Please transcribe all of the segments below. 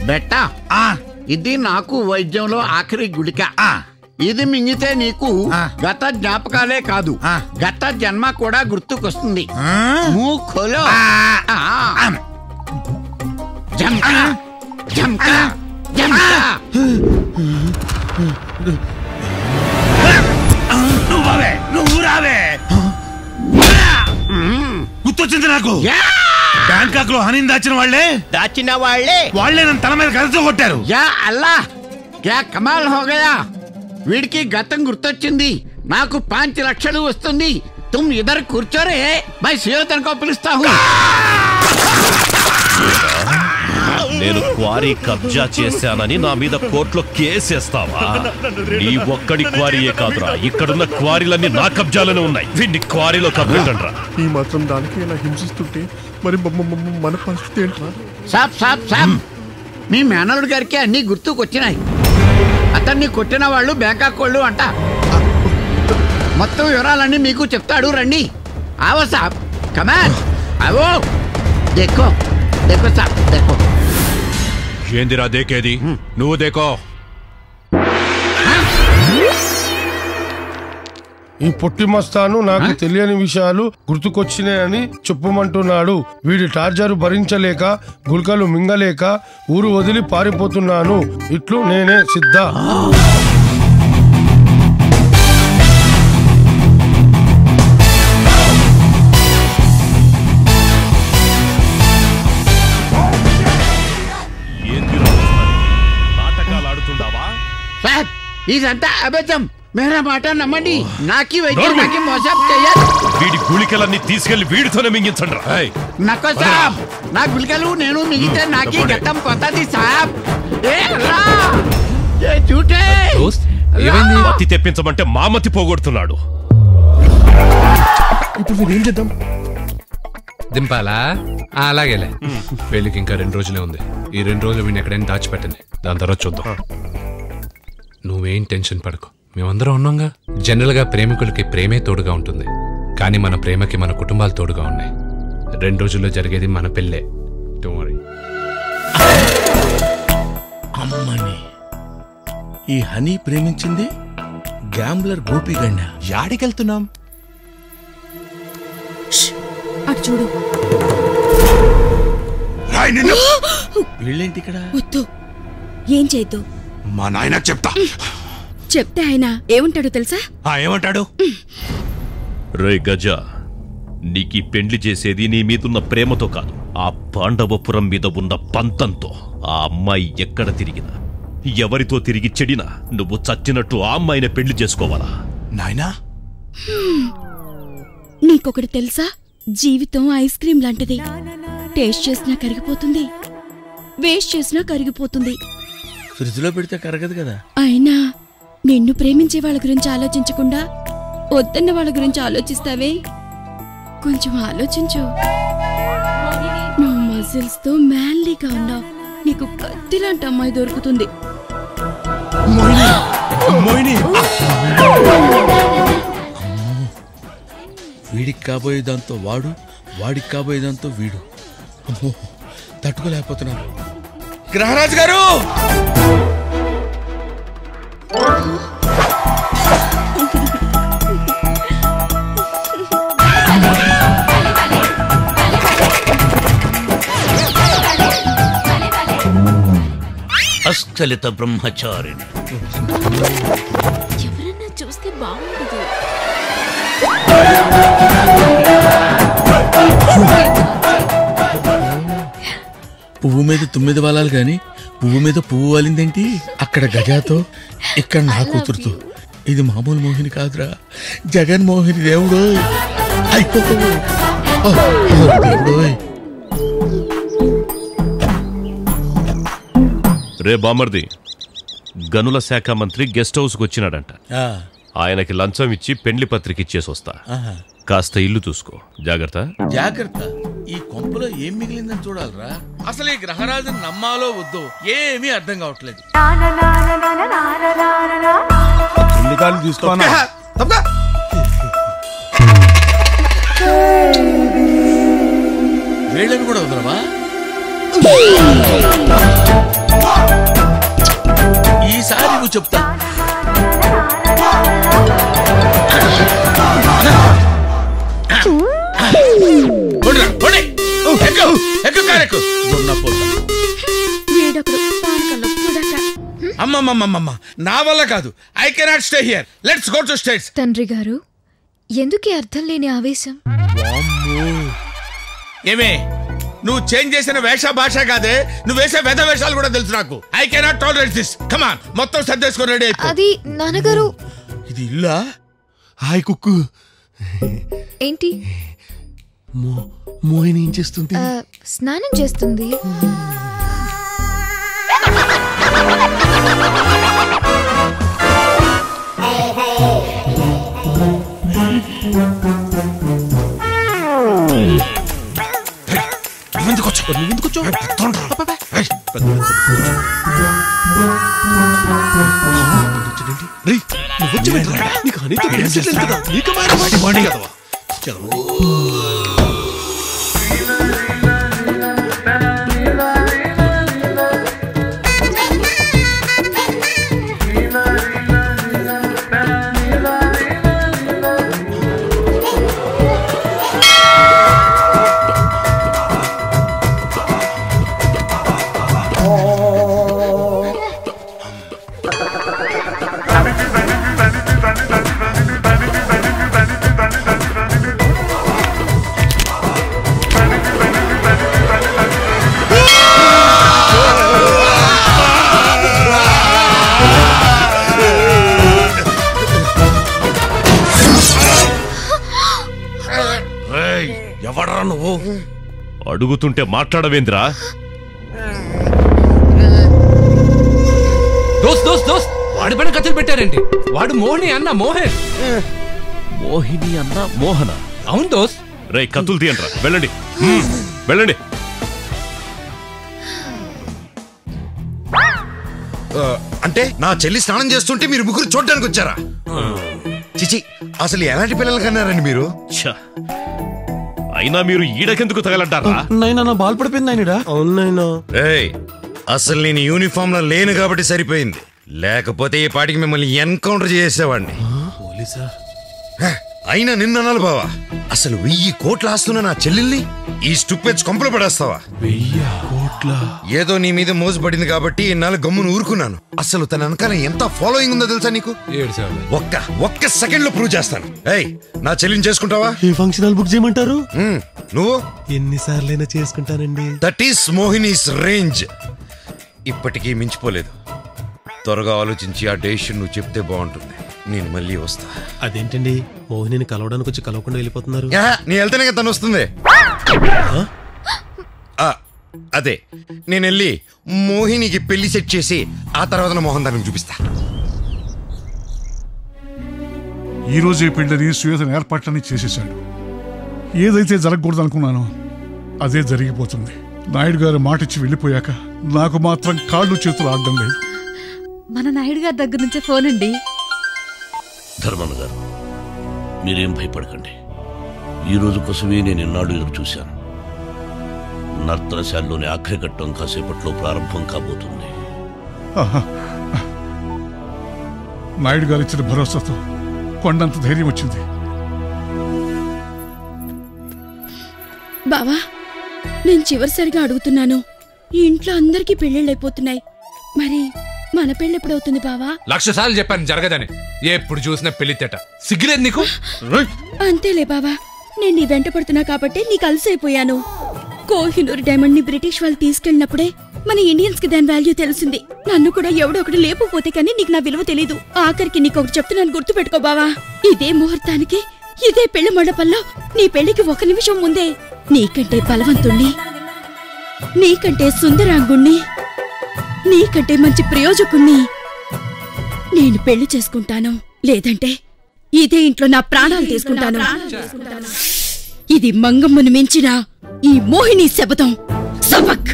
బెట్ట ఆ ఇది నాకు వైద్యంలో ఆఖరి గుళిక ఆ ఇది మింగితే నీకు ఆ. గత జ్ఞాపకాలే కాదు ఆ. గత జన్మ కూడా గుర్తుకొస్తుంది ఆ? మూఖలో ఆ. ఆ. జంకా జంకా జంకా నువ్వు రావే నువ్వు రావే గుర్తొచ్చింది నాకు యా బ్యాంకాక్ లో హనీని దాచిన వాళ్ళే దాచిన వాళ్ళే వాళ్ళే నన్ను తల మీద కథతో కొట్టారు యా అల్లా క్యా కమాల్ హో గయా వీడికి గతం గుర్తొచ్చింది నాకు పాంచ్ లక్షలు వస్తుంది తుమ్ ఇద్దరు కూర్చోరే మై సుయోధనకో పిలుస్తా హూ నేను క్వారీ కబ్జా చేశానని నా మీద కోర్టులో కేసేస్తావా నీ ఒక్కడి క్వారీయే కాదురా ఇక్కడున్న క్వారీలన్నీ నా కబ్జాలోనే ఉన్నాయి వీడిని క్వారీలో కబ్బెట్టండ్రా ఈ మాత్రం దానికి ఇలా హింసిస్తుంటే మరి మ- మ- మ- మన పరిస్థితి ఏంట్రా సాబ్ సాబ్ సాబ్ మీ మేనల్లుడు గారికి అన్ని గుర్తుకొచ్చినాయి అతన్ని కొట్టిన వాళ్ళు బ్యాంకాక్ వాళ్ళు అంట మొత్తం వివరాలన్నీ మీకు చెప్తాడు రండి ఆవో సాబ్ కమాన్ అవో దేఖో దేఖో సాబ్ దేఖో ఏందిరా దేకేది నువ్వు దేకో ఈ పొట్టి మస్తాను నాకు తెలియని విషయాలు గుర్తుకొచ్చినాయని చెప్పమంటున్నాడు వీడి టార్చరు భరించలేక గుల్కలు మింగలేక ఊరు వదిలి పారిపోతున్నాను ఇట్లు నేనే సిద్ధ ఏందిరా నాటకాలు ఆడుతుండావా సాబ్ ఇదంతా అబద్ధం మేరా మాట నమ్మండి నాకి వైద్యం నోర్మి. నాకి మోసం చెయ్యదు వీడి గుళికలన్నీ తీసుకెళ్లి వీడితోనే మింగించండి రా నకో సాబ్ నా గుళికలు నేను మిగితే నాకి గతం పోతుంది సాబ్ ఏ అల్లా ఏ झूठे దోస్త్ ఏమైంది మతి తెప్పించమంటే మా మతి పోగొడుతున్నాడు ఇప్పుడు మీరు ఏం చేద్దాం దింపాలా ఆ, అలాగేలే పెళ్ళికి ఇంకా రెండు రోజులే ఉంది ఈ రెండు రోజులు వీడిని ఎక్కడైనా దాచిపెట్టండి దాని తర్వాత చూద్దాం నువ్వేం టెన్షన్ పడకు మేమందరం ఉన్నాంగా జనరల్ గా ప్రేమికులకి ప్రేమే తోడుగా ఉంటుంది కానీ మన ప్రేమకి మన కుటుంబాలు తోడుగా ఉన్నాయి రెండు రోజుల్లో జరిగేది మన పెళ్ళే Don't worry. అమ్మని ఈ హనీ ప్రేమించింది గ్యాంబ్లర్ గోపిగండ యాడికెళ్తున్నాం అటు చూడు రాయ్ నిన్ను వీళ్ళేంటి ఇక్కడ వద్దు ఏం చేయొద్దు మా నాయనకు చెప్తా చెప్తే ఆయన ఏమంటాడో తెలుసా ఆ ఏమంటాడు రే గజ నీకీ పెండ్లి చేసేది నీ మీదున్న ప్రేమతో కాదు ఆ పాండవపురం మీద ఉన్న పంతంతో ఆ అమ్మాయి ఎక్కడ తిరిగినా ఎవరితో తిరిగి చెడినా నువ్వు చచ్చినట్టు ఆ అమ్మాయిని పెళ్లి చేసుకోవాలా నాయనా నీకొకటి తెలుసా జీవితం ఐస్ క్రీమ్ లాంటిది టేస్ట్ చేసినా కరిగిపోతుంది వేస్ట్ చేసినా కరిగిపోతుంది ఫ్రిడ్జ్ లో పెడితే కరగదు కదా అయినా నిన్ను ప్రేమించే వాళ్ళ గురించి ఆలోచించకుండా వద్దన్న వాళ్ళ గురించి ఆలోచిస్తావే కొంచెం ఆలోచించు నువ్వు మజిల్స్ తో మ్యాన్లీగా ఉన్నావు నీకు కత్తిలాంటి అమ్మాయి దొరుకుతుంది మోయిని వీడికి కాబోయేదాంతో వాడు వాడికి కాబోయేదాంతో వీడు అమ్మో తట్టుకోలేకపోతున్నాను గ్రహరాజు గారు అస్ఖలిత బ్రహ్మచారిణి ఎవరన్నా చూస్తే బాగుండదు పువ్వు మీద తుమ్మిద వాలాలి గాని పువ్వు మీద పువ్వు వాలిందేంటి అక్కడ గజాతో ఇక్కడ నా కూతురుతో ఇది మామూలు మోహిని కాదురా జగన్ మోహిని దేవుడు అయ్యో ఓ, ఓ, దేవుడోయ్. రే బామర్ది గనుల శాఖ మంత్రి గెస్ట్ హౌస్కి వచ్చినాడంట ఆ, ఆయనకి లంచం ఇచ్చి పెండ్లి పత్రిక ఇచ్చేసి వస్తా ఆహా. కాస్త ఇల్లు చూసుకో జాగ్రత్త జాగ్రత్త ఈ కొంపలో ఏం మిగిలిందని చూడాలరా అసలు ఈ గ్రహరాజుని నమ్మాలో వద్దో ఏమీ అర్థం కావట్లేదు ఎన్నికాలు తీసుకోనా వీళ్ళని కూడా వదలవా చెప్తా కొడురా, కొడి. ఎక్కు, ఎక్కు కారెక్కు. దున్నపోత. వీడొకడు పానకంలో పుడక అమ్మమ్మమ్మమ్మమ్మ నా వల్ల కాదు I cannot stay here let's go to States తండ్రి గారు ఎందుకీ అర్థం లేని ఆవేశం ఏమే నువ్వు చేంజ్ చేసిన వేష భాష కాదే నువ్వు వేసే వెధ వేషాలు కూడా తెలుసు నాకు I cannot tolerate this come on మొత్తం సర్దేసుకొని రెడీ అయిపో అది నాన్నగారు ఇది ఇల్లా హాయ్ కుక్కు ఏంటి మో- మోహిని ఏం చేస్తుంది ఆ, స్నానం చేస్తుంది ఎందుకు వచ్చావు నువ్వు ఎందుకు వచ్చావు రేయ్, నువ్వు వచ్చి వెళ్ళరా. నీకు అనిత తెలిసిట్లేదు కదా నీకు మాట మాట మాట కదవా ఎవడరా నువ్వు అడుగుతుంటే మాట్లాడవేంద్రా దోస్త్ దోస్త్ దోస్త్ వాడి పైన కత్తులు పెట్టారేంటి వాడు మోహిని అన్న మోహన్ మోహిని అన్న మోహన అవును దోస్త్ రే కత్తులు తీయండి వెళ్ళండి మ్మ్, వెళ్ళండి ఆ, అంటే నా చెల్లి స్నానం చేస్తుంటే మీరు ముగ్గురు చూడడానికి వచ్చారా చిచి అసలు ఎలాంటి పిల్లలు కన్నారండి మీరు ఛ! అయినా మీరు ఈడకెందుకు తగలంటారా నైనా నా బాల్ పడిపోయింది ఆయనడా అవును నైనా ఏయ్ అసలు నేను యూనిఫామ్ లో లేను కాబట్టి సరిపోయింది లేకపోతే ఈ పాటికి మిమ్మల్ని ఎన్కౌంటర్ చేసేవాడిని పోలీసా హ, అయినా నిన్ననాలు బావా అసలు వెయ్యి కోట్ల ఆస్తున్న నా చెల్లెల్ని ఈ స్టూపెడ్స్ కొంపలు పడేస్తావా వెయ్యి కోట్ల ఏదో నీ మీద మోసపడింది కాబట్టి ఇన్నాళ్ళు గమ్మును ఊరుకున్నాను అసలు తన వెనకాల ఎంత ఫాలోయింగ్ ఉందో తెలుసా నీకు ఏడు సేవలు ఒక్క ఒక్క సెకండ్ లో ప్రూవ్ చేస్తాను ఏయ్ నా చెల్లిని చేసుకుంటావా ఏ ఫంక్షన్ హాల్ బుక్ చేయమంటారు మ్మ్, నువ్వు ఎన్నిసార్లైనా చేసుకుంటానండి దట్ ఈస్ మోహినీస్ రేంజ్ ఇప్పటికీ మించిపోలేదు త్వరగా ఆలోచించి ఆ డెసిషన్ నువ్వు చెప్తే బాగుంటుంది నేను మళ్ళీ వస్తా అదేంటండి మోహిని కలవడానికి వచ్చి కలవకుండా వెళ్ళిపోతున్నారు యా, నీ వెళ్తేనే కదా తను వస్తుంది ఆ, అదే నేను వెళ్ళి మోహినికి పెళ్లి సెట్ చేసి ఆ తర్వాత నా మోహన్ దానికి చూపిస్తా ఈ రోజే పెళ్లిని శ్వేతను ఏర్పాట్లని చేసేశాడు ఏదైతే జరగకూడదు అనుకున్నానో అదే జరిగిపోతుంది నాయుడు గారు మాటిచ్చి వెళ్ళిపోయాక నాకు మాత్రం కాళ్ళు చేతులు ఆడడం లేదు మన నాయుడు గారి దగ్గర నుంచే ఫోన్ అండి ధర్మన్ గారు మీరేం భయపడకండి ఈ రోజు కోసమే నేను ఎన్నాళ్ళు ఎదురు చూశాను నర్తనశాలలోని ఆఖరి ఘట్టం కాసేపట్లో ప్రారంభం కాబోతుంది ఆహా. నాయుడు గారు ఇచ్చిన భరోసాతో కొండంత ధైర్యం వచ్చింది బావా నేను చివరిసారిగా అడుగుతున్నాను ఈ ఇంట్లో అందరికీ పెళ్ళిళ్ళైపోతున్నాయి మరి మన పెళ్ళి ఎప్పుడవుతుంది బావా లక్ష సార్లు చెప్పాను జరగదని ఎప్పుడు చూసినా పెళ్లి తేట సిగ్గులేదు నీకు అంతేలే బావా నేను నీ వెంట పడుతున్నా కాబట్టి నీకు అలసైపోయాను కోహినూర్ డైమండ్ ని బ్రిటిష్ వాళ్ళు తీసుకెళ్ళినప్పుడే మన ఇండియన్స్ కి దాని వాల్యూ తెలిసింది నన్ను కూడా ఎవడో ఒకటి లేకపోతే కానీ నీకు నా విలువ తెలీదు ఆఖరికి నీకు ఒకటి చెప్తున్నాను గుర్తు పెట్టుకో బావా ఇదే ముహూర్తానికి ఇదే పెళ్లి మండపంలో నీ పెళ్లికి ఒక నిమిషం ముందే నీకంటే బలవంతుణ్ణి నీకంటే సుందరాంగుణ్ణి నీకంటే మంచి ప్రయోజకుణ్ణి నేను పెళ్లి చేసుకుంటాను లేదంటే ఇదే ఇంట్లో నా ప్రాణాలు తీసుకుంటాను ఇది మంగమ్మను మించిన ఈ మోహిని శపథం సబక్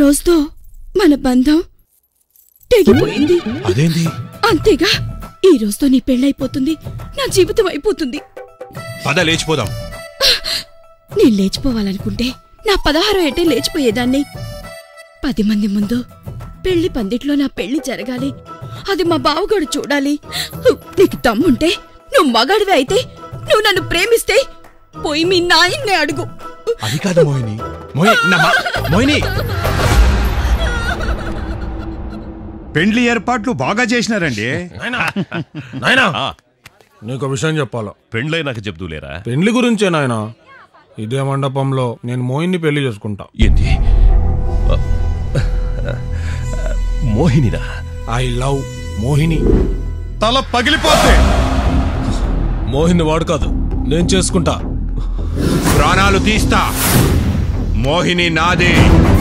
రోజుతో మన బంధం తెగిపోయింది అదేంటి అంతేగా ఈ రోజుతో నీ పెళ్ళైపోతుంది నా జీవితం అయిపోతుంది పద లేచిపోదాం నేను లేచిపోవాలనుకుంటే నా పదహారో ఏటే లేచిపోయేదాన్ని పది మంది ముందు పెళ్లి పందిట్లో నా పెళ్లి జరగాలి అది మా బావగాడు చూడాలి నీకు దమ్ముంటే నువ్వు మగాడివి అయితే నువ్వు నన్ను ప్రేమిస్తే పోయి మీ నాయన్నే అడుగు అది కాదు మోహిని మోహి నా మా- మోహిని పెండ్లి ఏర్పాట్లు బాగా చేసినారండి నాయనా నీకు విషయం చెప్పాలా పెండ్లైనాక చెప్దూలేరా పెళ్లి గురించే నాయనా ఇదే మండపంలో నేను మోహిన్ని పెళ్లి చేసుకుంటా ఏంటి మోహినినా ఐ లవ్ మోహిని తల పగిలిపోతే మోహిని వాడు కాదు నేను చేసుకుంటా ప్రాణాలు తీస్తా మోహిని నాదే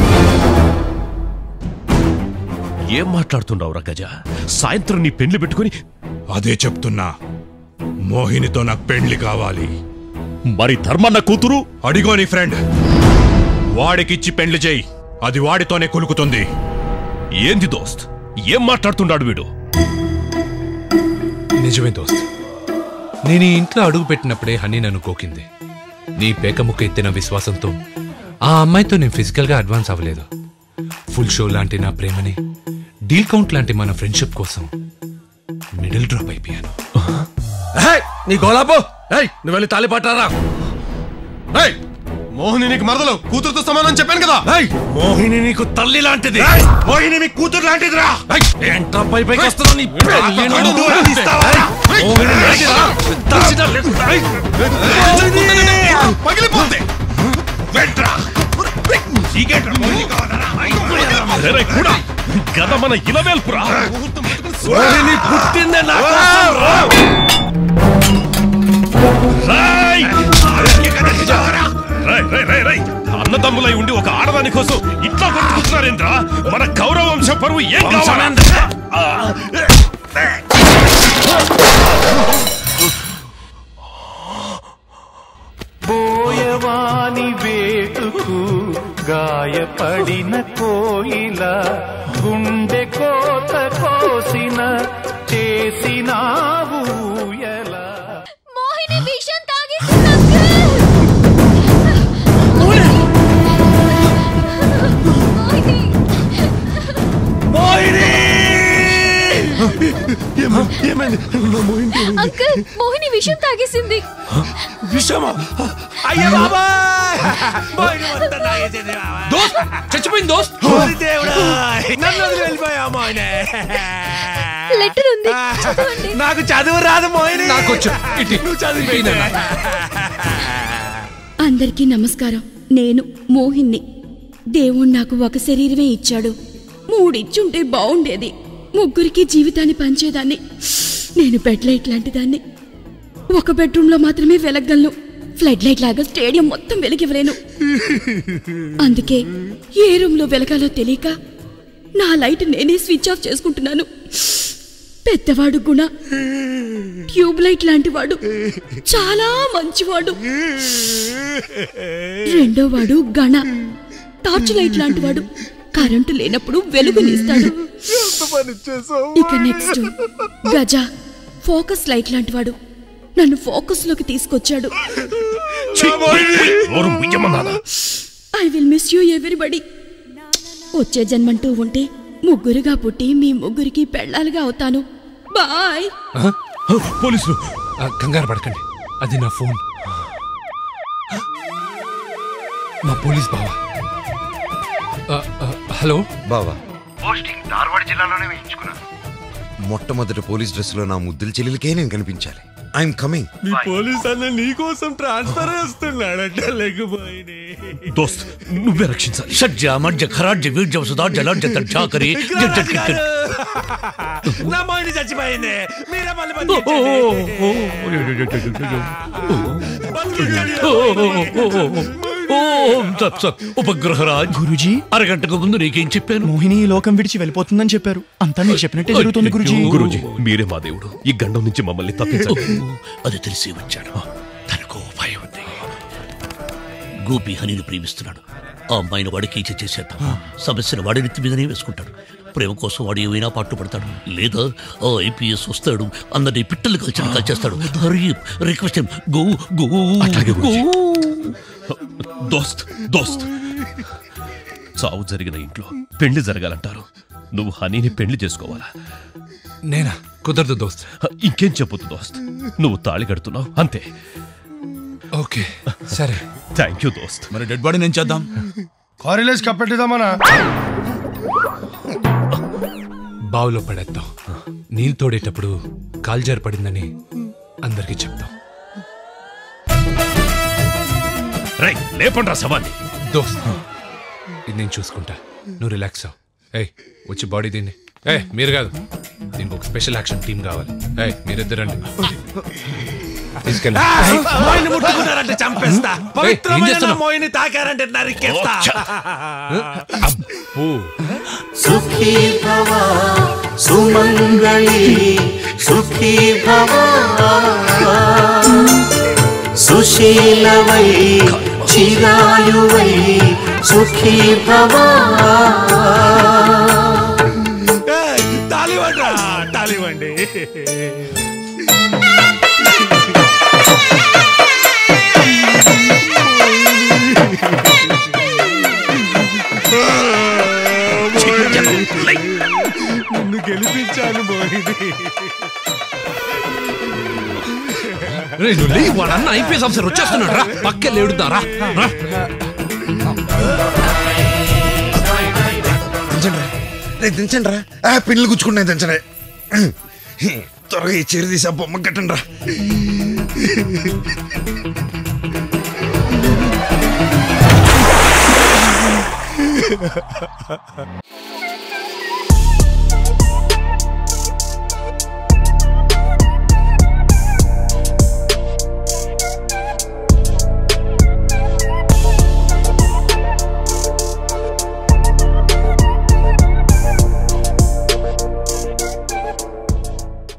ఏం మాట్లాడుతున్నావురా గజ సాయంత్రం నీ పెండ్లి పెట్టుకుని అదే చెప్తున్నా మోహినితో నాకు పెండ్లి కావాలి మరి ధర్మన్న కూతురు అడిగో నీ ఫ్రెండ్ వాడికిచ్చి పెండ్లి చేయి అది వాడితోనే కులుకుతుంది ఏంది దోస్త్ ఏం మాట్లాడుతున్నాడు వీడు నిజమే దోస్త్ నేను ఈ ఇంట్లో అడుగు పెట్టినప్పుడే హనీ నన్ను కోకింది నీ పేకముక్క ఎత్తిన విశ్వాసంతో ఆ అమ్మాయితో నేను ఫిజికల్గా అడ్వాన్స్ అవ్వలేదు ఫుల్ షో లాంటి నా ప్రేమని డీల్ కౌంట్ లాంటి మన ఫ్రెండ్షిప్ కోసం మిడిల్ డ్రాప్ అయిపోయాను ఏయ్, నీ గోలాపు ఏయ్ నువ్వు వెళ్ళి తాళి పట్టారా ఏయ్ మోహిని నీకు మరదలు కూతురుతో సమానం చెప్పాను కదా ఏయ్ మోహిని నీకు తల్లి లాంటిది మోహిని మీ కూతురు లాంటిదిరా ఏంట్రా పై పైకి వస్తుందో నీ పెళ్ళి ఏంటో కళ్ళు దూరం నువ్వు తీస్తావా? ఏయ్, మోహిని నాదిరా. దర్శన లేదు. ఏయ్, పగిలిపోతే వెంట్రా సీకెట్రా మోహిని కావాలరా రేయ్ కూడా గద మన ఇలవేల్పురా మోహిని పుట్టిందే నా కోసం రా. రేయ్! రేయ్, రేయ్, రేయ్, రేయ్. అన్నదమ్ములై ఉండి ఒక ఆడదాని కోసం ఇట్లా కొట్టుకుంటున్నారేంద్రా మన గౌరవ వంశ పరువు ఏం కావాలి బోయవాని వేటుకు గాయపడిన కోయిల గుండె కోత కోసిన చేసినావు ఎలా మోహిని విషం తాగి ఏమైంది నా మోహిని ఏమైంది? అంకుల్ మోహిని విషం తాగేసింది విషమా అయ్యో బాబాయ్ మోహిని మొత్తం తాగేసింది దోస్త్ చచ్చిపోయింది దోస్త్ నన్ను వదిలి వెళ్ళిపోయా మోహిని లెటర్ ఉంది చదవండి నాకు చదువు రాదు మోహిని నాకు వచ్చు. ఇటు. నువ్వు చదివి అందరికీ నమస్కారం నేను మోహిన్ని దేవుడు నాకు ఒక శరీరమే ఇచ్చాడు మూడిచ్చుంటే బాగుండేది ముగ్గురికి జీవితాన్ని పంచేదాన్ని నేను బెడ్ లైట్ లాంటి దాన్ని ఒక బెడ్రూమ్లో మాత్రమే వెలగలను ఫ్లడ్ లైట్ లాగా స్టేడియం మొత్తం వెలిగివ్వలేను అందుకే ఏ రూమ్లో వెలగాలో తెలియక నా లైట్ నేనే స్విచ్ ఆఫ్ చేసుకుంటున్నాను పెద్దవాడు గుణ ట్యూబ్ లైట్ లాంటి వాడు చాలా మంచివాడు రెండో వాడు గణ టార్చ్ లైట్ లాంటి వాడు కరెంటు లేనప్పుడు వెలుగునిస్తాడు ఇక నెక్స్ట్ గజ ఫోకస్ లైట్ లాంటి వాడు నన్ను ఫోకస్ లోకి తీసుకొచ్చాడు నోరు ముయ్యమన్నానా? I will miss you everybody వచ్చే జన్మంటూ ఉంటే ముగ్గురుగా పుట్టి మీ ముగ్గురికి పెళ్ళాలుగా అవుతాను బాయ్ పోలీసులు కంగారు పడకండి అది నా ఫోన్ మా పోలీస్ బావా ఆ, ఆ, హలో బావా పోస్టింగ్ ధార్వాడ జిల్లాలోనే వేయించుకున్నాను మొట్టమొదటి పోలీస్ డ్రెస్ లో నా ముద్దుల చెల్లెలకే నేను కనిపించాలి ఐఎమ్ కమింగ్ నీ పోలీస్ అన్న నీ కోసం ట్రాన్స్ఫర్ వస్తున్నాడట లేకపోయినే దోస్త్ నువ్వే రక్షించాలి షడ్జ మధ్య ఖరాడ్జ వీర్జ సుధార్జ లాడ్జ తర్జాకరి నా మైండ్ చచ్చిపోయింది మీరే మళ్ళీ ఉపగ్రహరాజ్ గురుజీ అరగంటకు ముందు నీకేం చెప్పాను మోహిని ఈ లోకం విడిచి వెళ్ళిపోతుందని చెప్పారు అంతా మీరు చెప్పినట్టే జరుగుతుంది గురుజీ గురుజీ మీరే మా దేవుడు ఈ గండం నుంచి మమ్మల్ని తప్పించండి అది తెలిసి వచ్చాను తనకు భయం ఉంది గోపి హనిని ప్రేమిస్తున్నాడు ఆ అమ్మాయిని వాడికి ఇచ్చి చేసేద్దాం సమస్యను వాడి నెత్తి మీదనే వేసుకుంటాడు ప్రేమ కోసం వాడు ఏమైనా పాటు పడతాడు లేదా ఆ ఐపీఎస్ వస్తాడు అందరినీ పిట్టలు కలిసి కలిచేస్తాడు Hari request go go go దోస్త్ దోస్త్ చావు జరిగిన ఇంట్లో పెళ్లి జరగాలంటారు నువ్వు హనీని పెళ్లి చేసుకోవాలా నేనా కుదరదు దోస్త్ ఇంకేం చెప్పొద్దు దోస్త్ నువ్వు తాళి కడుతున్నావు అంతే ఓకే సరే థ్యాంక్ యూ దోస్త్ మరి డెడ్ బాడీ నేను చేద్దాం కారిలేసి కప్పెట్టిదామనా బావులో పడేద్దాం నీళ్ళు తోడేటప్పుడు కాల్జారు పడిందని అందరికీ చెప్తాం రై లేపండ్రా శవాన్ని దోస్త్ ఇది నేను చూసుకుంటా నువ్వు రిలాక్స్ అవ్ ఏయ్ వచ్చి బాడీ దీన్ని ఏ మీరు కాదు దీనికి ఒక స్పెషల్ యాక్షన్ టీం కావాలి ఏయ్ మీరిద్దరండి తీసుకెళ్ళి మోయిని ముట్టుకున్నారంటే చంపేస్తా ఏయ్, ఏం పవిత్రమైన చేస్తున్నావ్? మోయిని తాకారంటే నరికేస్తా అబ్బో సుఖీ భవ సుమంగళి సుఖీ భవ సుశీలవై చిరాయువై సుఖీ భవ తాలివండ్రా తాలివండి నిన్ను గెలిపించాను మోహిని రేయ్, నువ్వు లేయ్, వాడన్న ఐపీఎస్ ఆఫీసర్ వచ్చేస్తున్నాడు రా పక్కే లేడుతారా రా దించండి రా రే దించండి రా ఆ పిల్లలు గుచ్చుకున్నాయి దించండి త్వరగా ఈ చీర తీసి ఆ బొమ్మ కట్టండి రా Ha ha ha.